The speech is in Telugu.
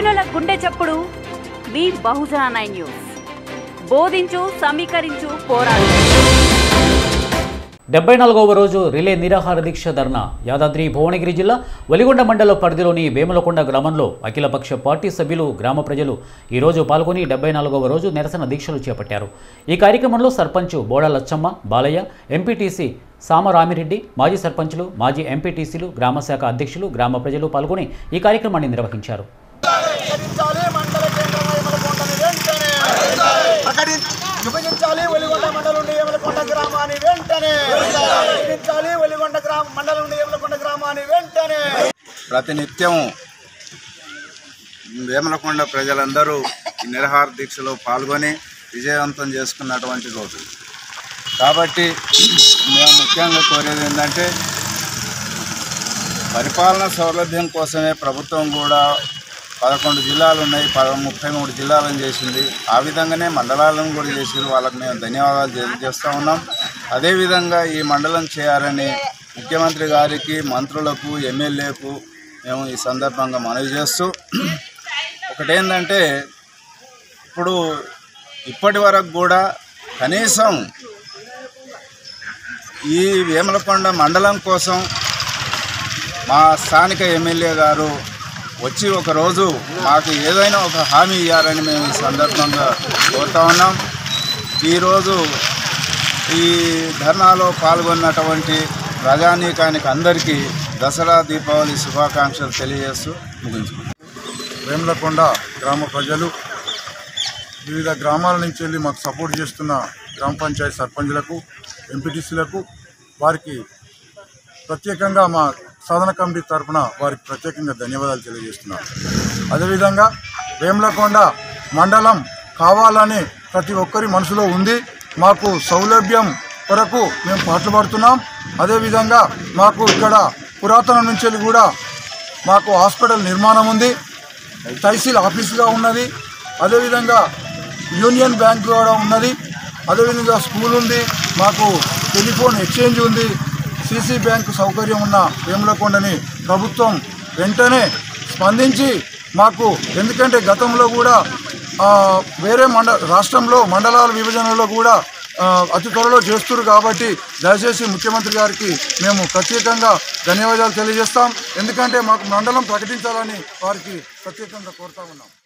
బహుజనుల గుండె చప్పుడు మీ బహుజన నైన్ న్యూస్ బోధించు సమీకరించు పోరాడు డెబ్బై నాలుగవ రోజు రిలే నిరాహార దీక్ష ధర్నా యాదాద్రి భువనగిరి జిల్లా వలిగొండ మండల పరిధిలోని వేములకొండ గ్రామంలో అఖిలపక్ష పార్టీ సభ్యులు గ్రామ ప్రజలు ఈరోజు పాల్గొని డెబ్బై నాలుగవ రోజు నిరసన దీక్షలు చేపట్టారు ఈ కార్యక్రమంలో సర్పంచ్ బోడ లచ్చమ్మ బాలయ్య ఎంపీటీసీ సామరామిరెడ్డి మాజీ సర్పంచులు మాజీ ఎంపీటీసీలు గ్రామశాఖ అధ్యక్షులు గ్రామ ప్రజలు పాల్గొని ఈ కార్యక్రమాన్ని నిర్వహించారు ప్రకటించాలి మండల కేంద్రంగా యమలకొండని వెంటనే ప్రకటి విభజించాలి ఒలిగొండ మండలం యమలకొండ గ్రామాన్ని వెంటనే విభజించాలి ఒలిగొండ గ్రామ మండలం యమలకొండ గ్రామాన్ని వెంటనే ప్రతినిత్యం వేమలకొండ ప్రజలందరూ ఈ నిరహార దీక్షలో పాల్గొని విజయవంతం చేసుకున్నటువంటి రోజు కాబట్టి మేము ముఖ్యంగా కోరేది ఏంటంటే పరిపాలన సౌలభ్యం కోసమే ప్రభుత్వం కూడా పదకొండు జిల్లాలు ఉన్నాయి పద ముప్పై మూడు జిల్లాలను చేసింది ఆ విధంగానే మండలాలను కూడా చేసింది వాళ్ళకి మేము ధన్యవాదాలు తెలియజేస్తూ ఉన్నాం అదేవిధంగా ఈ మండలం చేయాలని ముఖ్యమంత్రి గారికి మంత్రులకు ఎమ్మెల్యేకు మేము ఈ సందర్భంగా మనవి చేస్తూ ఒకటేంటంటే ఇప్పుడు ఇప్పటి వరకు కూడా కనీసం ఈ వేములకొండ మండలం కోసం మా స్థానిక ఎమ్మెల్యే గారు వచ్చి ఒకరోజు మాకు ఏదైనా ఒక హామీ ఇవ్వాలని మేము ఈ సందర్భంగా కోరుతా ఉన్నాం ఈరోజు ఈ ధర్నాలో పాల్గొన్నటువంటి ప్రజానీకానికి అందరికీ దసరా దీపావళి శుభాకాంక్షలు తెలియజేస్తూ ముగించుకుంటాం వేములకొండ గ్రామ ప్రజలు వివిధ గ్రామాల నుంచి వెళ్ళి మాకు సపోర్ట్ చేస్తున్న గ్రామ పంచాయతీ సర్పంచులకు ఎంపీటీసీలకు వారికి ప్రత్యేకంగా మా సాధన కమిటీ తరఫున వారికి ప్రత్యేకంగా ధన్యవాదాలు తెలియజేస్తున్నాను అదేవిధంగా వేములకొండ మండలం కావాలని ప్రతి ఒక్కరి మనసులో ఉంది మాకు సౌలభ్యం కొరకు మేము పాటలు పడుతున్నాం అదేవిధంగా మాకు ఇక్కడ పురాతనం నుంచి వెళ్ళి కూడా మాకు హాస్పిటల్ నిర్మాణం ఉంది తహసీల్ ఆఫీస్గా ఉన్నది అదేవిధంగా యూనియన్ బ్యాంక్ కూడా ఉన్నది అదేవిధంగా స్కూల్ ఉంది మాకు టెలిఫోన్ ఎక్స్చేంజ్ ఉంది సీసీ బ్యాంకు సౌకర్యం ఉన్న వేములకొండని ప్రభుత్వం వెంటనే స్పందించి మాకు ఎందుకంటే గతంలో కూడా ఆ, వేరే మండ రాష్ట్రంలో మండలాల విభజనలో కూడా ఆ, అతి త్వరలో చేస్తున్నారు కాబట్టి దయచేసి ముఖ్యమంత్రి గారికి మేము ప్రత్యేకంగా ధన్యవాదాలు తెలియజేస్తాం ఎందుకంటే మాకు మండలం ప్రకటించాలని వారికి ప్రత్యేకంగా కోరుతా ఉన్నాం